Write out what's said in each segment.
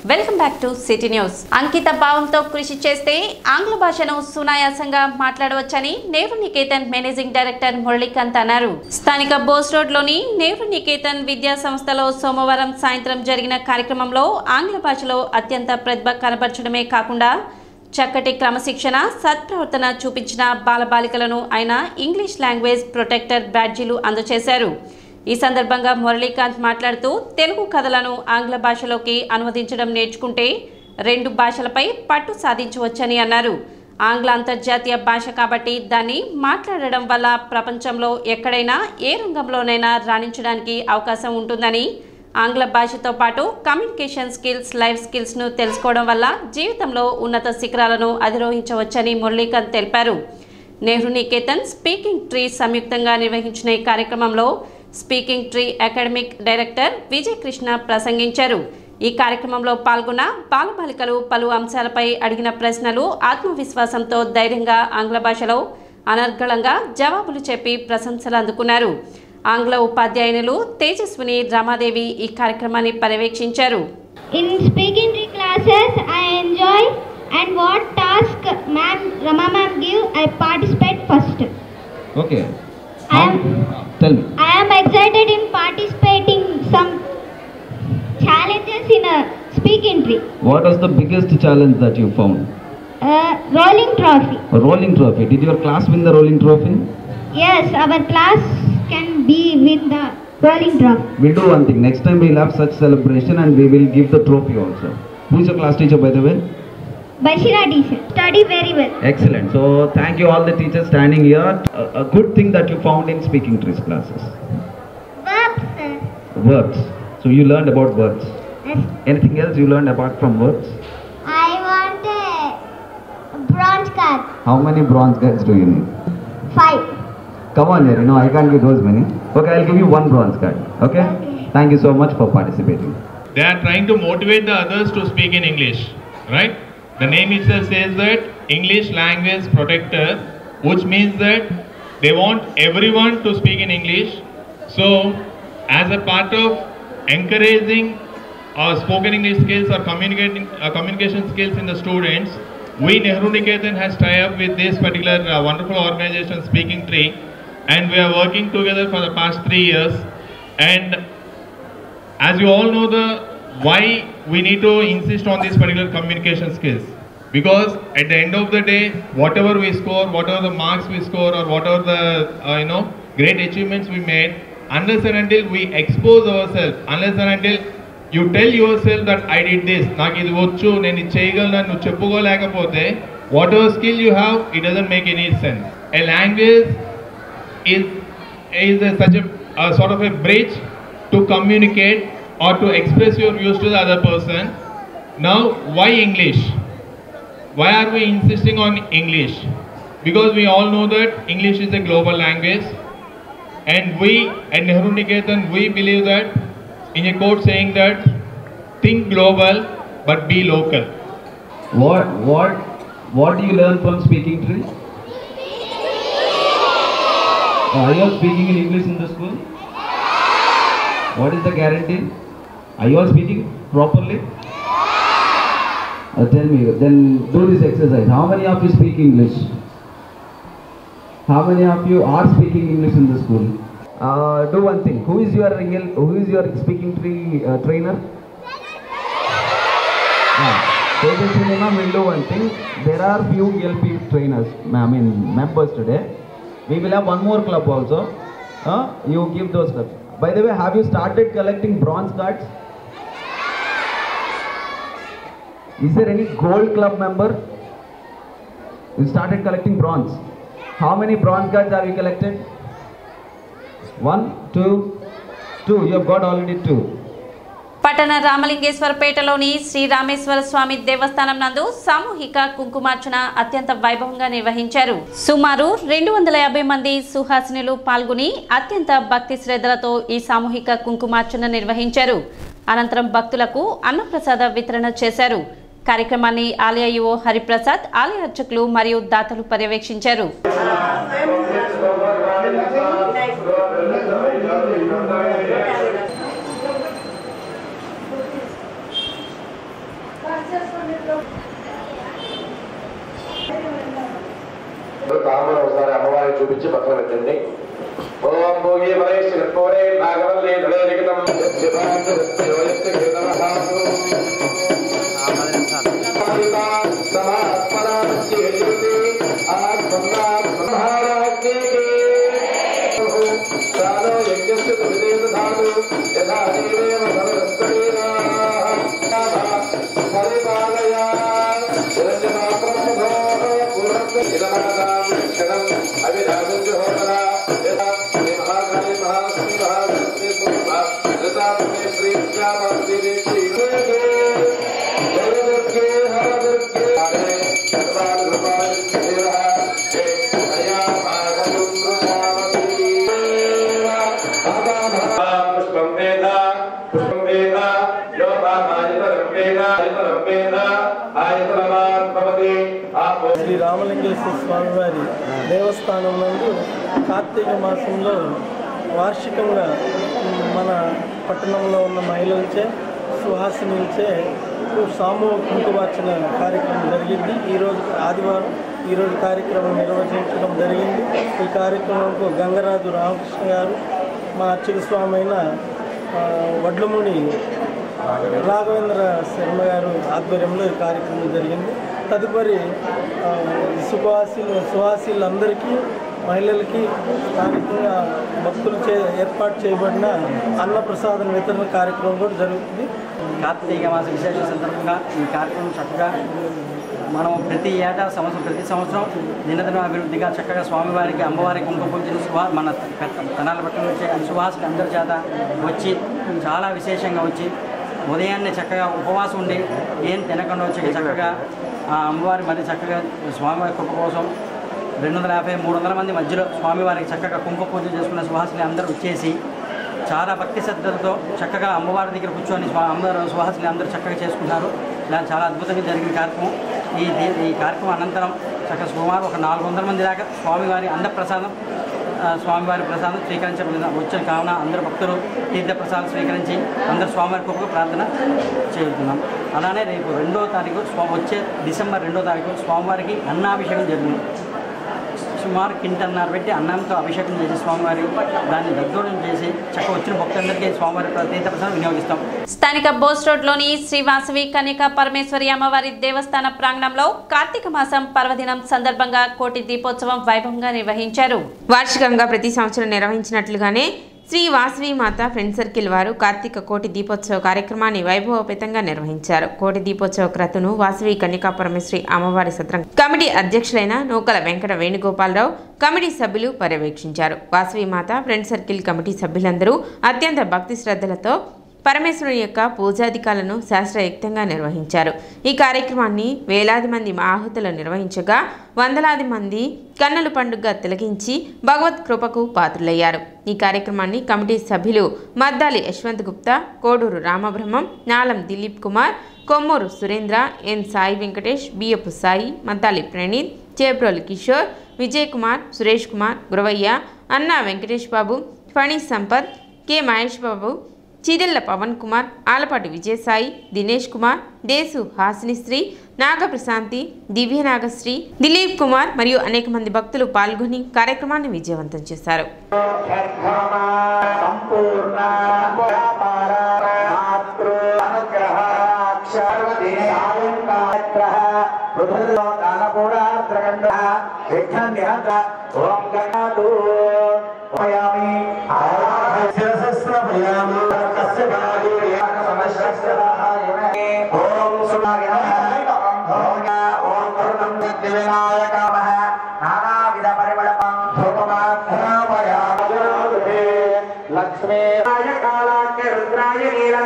Welcome back to city news అంకిత భావంతో కృషి చేస్తే ఆంగ్ల భాషను సునాయాసంగా మాట్లాడవచ్చని నెహ్రూ నికేతన్ మేనేజింగ్ డైరెక్టర్ మురళీకాంత్ అన్నారు స్థానిక బోస్ రోడ్లోని నెహ్రూ నికేతన్ విద్యా సంస్థలో సోమవారం సాయంత్రం జరిగిన కార్యక్రమంలో ఆంగ్ల భాషలో అత్యంత ప్రతిభ కనబరచడమే కాకుండా చక్కటి క్రమశిక్షణ సత్ప్రవర్తన చూపించిన బాలబాలికలను ఆయన ఇంగ్లీష్ లాంగ్వేజ్ ప్రొటెక్టర్ బ్యాడ్జీలు అందజేశారు ఈ సందర్భంగా మురళీకాంత్ మాట్లాడుతూ తెలుగు కథలను ఆంగ్ల భాషలోకి అనువదించడం నేర్చుకుంటే రెండు భాషలపై పట్టు సాధించవచ్చని అన్నారు ఆంగ్ల అంతర్జాతీయ భాష కాబట్టి దాన్ని మాట్లాడడం వల్ల ప్రపంచంలో ఎక్కడైనా ఏ రంగంలోనైనా రాణించడానికి అవకాశం ఉంటుందని ఆంగ్ల భాషతో పాటు కమ్యూనికేషన్ స్కిల్స్ లైఫ్ స్కిల్స్ను తెలుసుకోవడం వల్ల జీవితంలో ఉన్నత శిఖరాలను అధిరోహించవచ్చని మురళీకాంత్ తెలిపారు నెహ్రూ నికేతన్ స్పీకింగ్ ట్రీ సంయుక్తంగా నిర్వహించిన ఈ కార్యక్రమంలో speaking tree academic director Vijay Krishna ప్రసంగించారు ఈ కార్యక్రమంలో పాల్గొన్న బాలబాలికలు పలు అంశాలపై అడిగిన ప్రశ్నలు ఆత్మవిశ్వాసంతో ధైర్యంగా ఆంగ్ల భాషలో అనర్గళంగా జవాబులు చెప్పి ప్రశంసలు అందుకున్నారు ఆంగ్ల ఉపాధ్యాయునులు తేజస్విని రమాదేవి ఈ కార్యక్రమాన్ని పర్యవేక్షించారు In speaking tree classes, I enjoy and what task ma'am Rama ma'am give, I participate first. Okay. I am Tell me. I am excited in participating some challenges in a speaking tree. What was the biggest challenge that you found? Uh, rolling trophy. A rolling trophy. Did your class win the rolling trophy? Yes, our class can be with the rolling trophy. We'll do one thing. Next time we'll have such celebration and we will give the trophy also. Who is your class teacher by the way? Bashira teacher. Study very well. Excellent. So thank you all the teachers standing here. A, a good thing that you found in speaking trees classes. Verbs, sir. Words. So you learned about words. Yes. Anything else you learned apart from words? I want a bronze card. How many bronze cards do you need? Five. Come on here, you know, I can't give those many. Okay, I'll give you one bronze card. Okay? Okay. Thank you so much for participating. They are trying to motivate the others to speak in English, right? The name itself says that English language protector, which means that they want everyone to speak in English. So, as a part of encouraging our spoken English skills or communicating uh, communication skills in the students, we Nehru Niketan has tie up with this particular uh, wonderful organization, Speaking Tree, and we are working together for the past three years. And as you all know the why we need to insist on these particular communication skills because at the end of the day whatever we score whatever the marks we score or whatever the uh, you know great achievements we made unless and until we expose ourselves unless and until you tell yourself that I did this నాకు ఇది వచ్చు నేను ఇది చేయగలను అని నువ్వు చెప్పుకోలేకపోతే whatever skill you have it doesn't make any sense a language is is a, such a, a sort of a bridge to communicate or to express your views to the other person. Now, why English? Why are we insisting on English? Because we all know that English is a global language, and we at Nehru Niketan we believe that in a quote saying that think global but be local. What what what do you learn from speaking tree? Uh, are you all speaking in English in the school? What is the guarantee? Are you all speaking properly? Uh, tell me, then do this exercise. How many of you speak English? How many of you are speaking English in the school? Uh, do one thing. Who is your real, who is your speaking tree uh, trainer? Tejaswini ma'am will do one thing. There are few ELP trainers, I mean members today. We will have one more club also. Uh, you give those clubs. By the way, have you started collecting bronze cards? Is there any gold club member? You started collecting bronze. How many bronze cards have you collected? One, two, two. You have got already two. పట్టణ రామలింగేశ్వరపేటలోని శ్రీ రామేశ్వర స్వామి దేవస్థానం నందు సామూహిక కుంకుమార్చన అత్యంత వైభవంగా నిర్వహించారు సుమారు రెండు వందల యాభై మంది సుహాసినులు పాల్గొని అత్యంత భక్తి శ్రద్ధలతో ఈ సామూహిక కుంకుమార్చన నిర్వహించారు అనంతరం భక్తులకు అన్నప్రసాద వితరణ చేశారు కార్యక్రమాన్ని ఆలయ యువో హరిప్రసాద్ ఆలయ అర్చకులు మరియు దాతలు పర్యవేక్షించారు తామర ఒకసారి అమ్మవారికి చూపించి పక్కన పెట్టండి ఓం భోగి పరేష్ కర్పూరే నాగవల్లి దళేలిఖితం శివాంత శివయస్య కృతమహాసు పుష్పం వేద పుష్పం వేద యో ఆయతరం వేద ఆయతరం వేద ఆయతరమాన్ భవతి ఆపో శ్రీ రామలింగేశ్వర స్వామివారి దేవస్థానం నందు కార్తీక మాసంలో వార్షికంగా మన పట్టణంలో ఉన్న మహిళలచే సుహాసినిలచే సామూహిక కుంకుమార్చన కార్యక్రమం జరిగింది ఈరోజు ఆదివారం ఈరోజు కార్యక్రమం నిర్వహించడం జరిగింది ఈ కార్యక్రమంకు గంగరాజు రామకృష్ణ గారు మా అర్చక స్వామి అయిన ఆ, వడ్లమూడి రాఘవేంద్ర శర్మ గారు ఆధ్వర్యంలో ఈ కార్యక్రమం జరిగింది తదుపరి ఆ, సువాసీలు సువాసీలందరికీ మహిళలకి స్థానికంగా భక్తులు చే ఏర్పాటు చేయబడిన అన్నప్రసాదం వితరణ కార్యక్రమం కూడా జరుగుతుంది కార్తీక మాస విశేష సందర్భంగా ఈ కార్యక్రమం చక్కగా మనం ప్రతి ఏటా సంవత్సరం ప్రతి సంవత్సరం దినదిన అభివృద్ధిగా చక్కగా స్వామివారికి అమ్మవారికి కుంకుమ పూజలు సువా మన పెద్ద తెనాల పట్టణం నుంచి సువాసులు అందరి చేత వచ్చి చాలా విశేషంగా వచ్చి ఉదయాన్నే చక్కగా ఉపవాసం ఉండి ఏం తినకుండా వచ్చి చక్కగా ఆ అమ్మవారి మరి చక్కగా స్వామివారి కృప కోసం రెండు వందల యాభై మూడు వందల మంది మధ్యలో స్వామివారికి చక్కగా కుంకుమ పూజ చేసుకున్న సుహాసులు అందరూ వచ్చేసి చాలా భక్తి శ్రద్ధలతో చక్కగా అమ్మవారి దగ్గర కూర్చొని స్వా అమ్మవారు సుహాసులు అందరూ చక్కగా చేసుకున్నారు ఇలా చాలా అద్భుతంగా జరిగిన కార్యక్రమం ఈ దీ- ఈ కార్యక్రమం అనంతరం చక్కగా సుమారు ఒక నాలుగు వందల మంది దాకా స్వామివారి అన్నప్రసాదం ఆ, స్వామివారి ప్రసాదం స్వీకరించబడిన వచ్చిన కావున అందరు భక్తులు తీర్థ ప్రసాదం స్వీకరించి అందరు స్వామివారి కొరకు ప్రార్థన చేస్తున్నాం అలానే రేపు రెండో తారీఖు స్వా వచ్చే డిసెంబర్ రెండో తారీఖు స్వామివారికి అన్నాభిషేకం జరిగింది సుమారు కింటన్నర పెట్టి అన్నంతో అభిషేకం చేసి స్వామివారి దాన్ని దద్దోళం చేసి చక్క వచ్చిన భక్తులందరికీ స్వామివారి తీర్థ ప్రసాదం వినియోగిస్తాం స్థానిక బోస్ రోడ్లోని శ్రీ వాసవి కన్యక పరమేశ్వరి అమ్మవారి దేవస్థాన ప్రాంగణంలో కార్తీక మాసం పర్వదినం సందర్భంగా కోటి దీపోత్సవం వైభవంగా నిర్వహించారు వార్షికంగా ప్రతి సంవత్సరం నిర్వహించినట్లుగానే శ్రీ వాసవి మాత ఫ్రెండ్ సర్కిల్ వారు కార్తీక కోటి దీపోత్సవ కార్యక్రమాన్ని వైభవపేతంగా నిర్వహించారు కోటి దీపోత్సవ క్రతును వాసవి కన్యకా పరమేశ్వరి అమ్మవారి సత్రం కమిటీ అధ్యక్షులైన నూకల వెంకట వేణుగోపాలరావు కమిటీ సభ్యులు పర్యవేక్షించారు వాసవి మాత ఫ్రెండ్ సర్కిల్ కమిటీ సభ్యులందరూ అత్యంత భక్తి శ్రద్ధలతో పరమేశ్వరుని యొక్క పూజాధికాలను శాస్త్రయుక్తంగా నిర్వహించారు ఈ కార్యక్రమాన్ని వేలాది మంది ఆహుతులు నిర్వహించగా వందలాది మంది కన్నుల పండుగ తిలకించి భగవత్ కృపకు పాత్రులయ్యారు ఈ కార్యక్రమాన్ని కమిటీ సభ్యులు మద్దాలి యశ్వంత్ గుప్తా కోడూరు రామబ్రహ్మం నాలం దిలీప్ కుమార్ కొమ్మూరు సురేంద్ర ఎన్ సాయి వెంకటేష్ బియ్యపు సాయి మద్దాలి ప్రణీత్ చేబ్రోలు కిషోర్ విజయ్ కుమార్ సురేష్ కుమార్ గురవయ్య అన్నా వెంకటేష్ బాబు ఫణి సంపత్ కె మహేష్ బాబు చిదెల్ల పవన్ కుమార్ ఆలపాటి విజయసాయి దినేష్ కుమార్ దేశు హాసినిశ్రీ నాగప్రశాంతి దివ్య నాగశ్రీ దిలీప్ కుమార్ మరియు అనేక మంది భక్తులు పాల్గొని కార్యక్రమాన్ని విజయవంతం చేశారు సంపూర్ణ వ్యాపార మాతృ అనుగ్రహ దానపూరాద్రగండ విఘ్న నిహత ఓం గణాదు పయామి శిరసస్రపయామి కస్య భాగే సమశ్రస్యదాయనే ఓం సునాగిన ఓం ఓం కరుణం వినాయక నానావిధ పరిమళపం ధూపమాధ్యాపయామి లక్ష్మీ కాళాఖ్య రుద్రాయ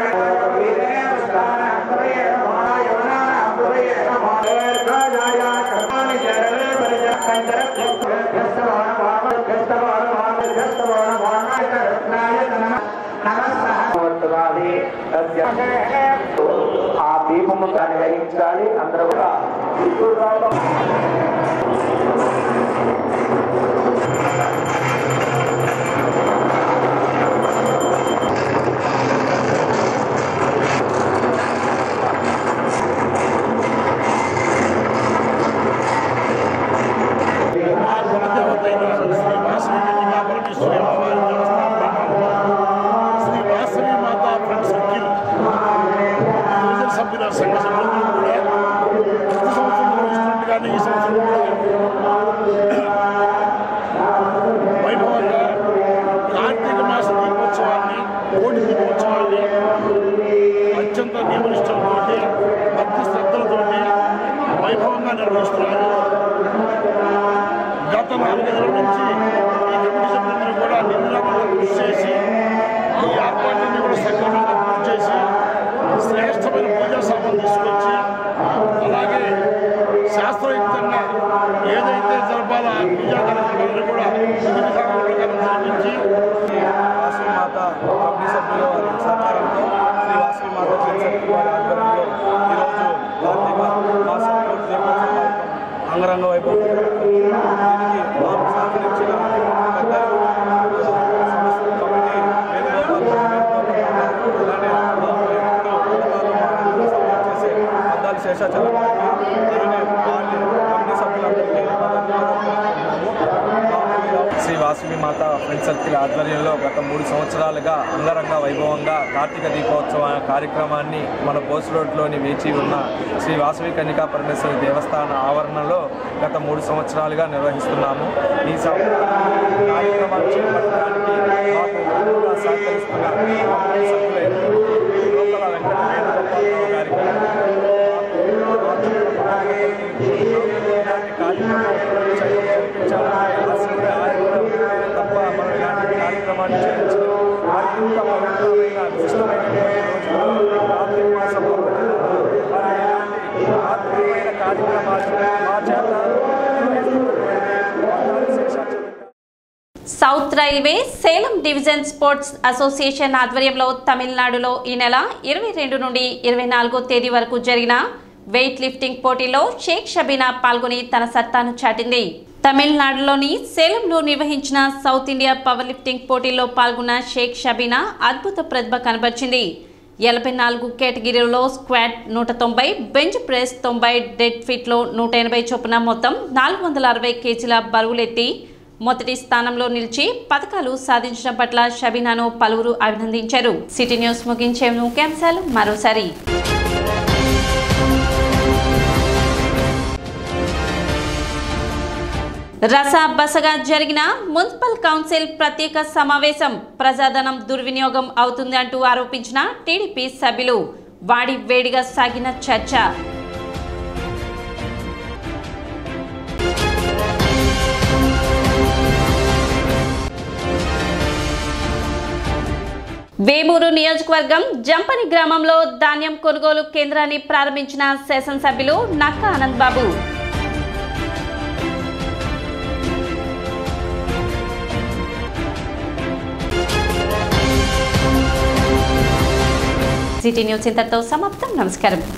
ఆ దీపము దాన్ని వెలిగించాలి అందరూ కూడా సభ్యుల సంఘ సభ్యులందరూ కూడా ప్రతి సంవత్సరం నిర్వహిస్తున్నట్టుగానే ఈ సంవత్సరం కూడా వైభవంగా కార్తీక మాస దీపోత్సవాన్ని కోటి దీపోత్సవాన్ని అత్యంత నియమనిష్టంతో భక్తి శ్రద్ధలతోటి వైభవంగా నిర్వహిస్తున్నారు గత నాలుగు నెలల నుంచి ఈ కమిటీ సభ్యులందరూ కూడా నిర్విరామంగా కృషి చేసి ఈ ఏర్పాట్లన్నీ కూడా సక్రమంగా పూర్తి చేసి శ్రేష్టమైన పూజా సామాన్ తీసుకొచ్చి అలాగే శాస్త్రయుక్తంగా ఏదైతే జరపాలో ఆ పూజా కార్యక్రమాలను కూడా విధి విధానాల ప్రకారం జరిపించి వాసవిమాత కమిటీ సభ్యుల వారి సహకారంతో శ్రీ వాసవిమాత జనశక్తి వారి ఆధ్వర్యంలో ఈరోజు కార్తీక మాసం కోటి దీపోత్సవ కార్యక్రమం అంగరంగ వైభవం దీనికి మాకు సహకరించిన పెద్దలు సంస్థ కమిటీ వేణుగోపాల్ వేణుగోపాల్ అలానే మాకు ఎప్పుడూ పథకాలు మా అందరూ సపోర్ట్ చేసే అద్దాలు శేషాచలం అలానే వాళ్ళ కమిటీ సభ్యులందరికీ మా ధన్యవాదాలు శ్రీ వాసవి మాత ఫ్రెండ్ సర్కిల్ ఆధ్వర్యంలో గత మూడు సంవత్సరాలుగా అంగరంగ వైభవంగా కార్తీక దీపోత్సవ కార్యక్రమాన్ని మన బోస్ రోడ్లోని వేచి ఉన్న శ్రీ వాసవి కన్నికా పరమేశ్వరి దేవస్థాన ఆవరణలో గత మూడు సంవత్సరాలుగా నిర్వహిస్తున్నాము ఈ సం- కార్యక్రమాన్ని చేపట్టడానికి మాకు ఎక్కువగా సహకరిస్తున్న కమిటీ సభ్యులైనటువంటి లోకల వెంకట వేణుగోపాలరావు గారికి ఇలాంటి కార్యక్రమం జరిపించాలంటే ఆశీర్వాద ఆయుర్వేదం తప్ప మనం ఇలాంటి కార్యక్రమాన్ని చేయొచ్చు అత్యంత పవిత్రమైన విశిష్టమైనటువంటి రోజుల్లో కార్తీక మాసంలో మరి ఇలాంటి ఆత్మీయమైన కార్యక్రమాలు మా చేత నిర్వహిస్తున్నటువంటి Seshachalam south railway Salem division sports association ఆధ్వర్యంలో తమిళనాడులో ఈ నెల ఇరవై రెండు నుండి ఇరవై నాలుగో తేదీ వరకు జరిగిన వెయిట్ లిఫ్టింగ్ పోటీలో షేక్ షబీనా పాల్గొని తన సత్తాను చాటింది తమిళనాడులోని సేలంలో నిర్వహించిన సౌత్ ఇండియా పవర్ లిఫ్టింగ్ పోటీల్లో పాల్గొన్న షేక్ షబీనా అద్భుత ప్రతిభ కనబరిచింది ఎనభై నాలుగు కేటగిరీలో స్క్వాడ్ నూట తొంభై బెంచ్ ప్రెస్ తొంభై డెడ్ ఫిట్లో నూట ఎనభై చొప్పున మొత్తం నాలుగు వందల అరవై కేజీల బరువులెత్తి మొదటి స్థానంలో నిలిచి పథకాలు సాధించడం పట్ల షబీనాను పలువురు అభినందించారు సిటీ న్యూస్ ముగించే ముఖ్యాంశాలు మరోసారి రసాబసగా జరిగిన మున్సిపల్ కౌన్సిల్ ప్రత్యేక సమావేశం ప్రజాధనం దుర్వినియోగం అవుతుంది అంటూ ఆరోపించిన టీడీపీ సభ్యులు వాడి వేడిగా సాగిన చర్చ వేమూరు నియోజకవర్గం జంపని గ్రామంలో ధాన్యం కొనుగోలు కేంద్రాన్ని ప్రారంభించిన శాసనసభ్యులు నక్క ఆనంద్ బాబు సిటీ న్యూస్ ఇంతటితో సమాప్తం నమస్కారం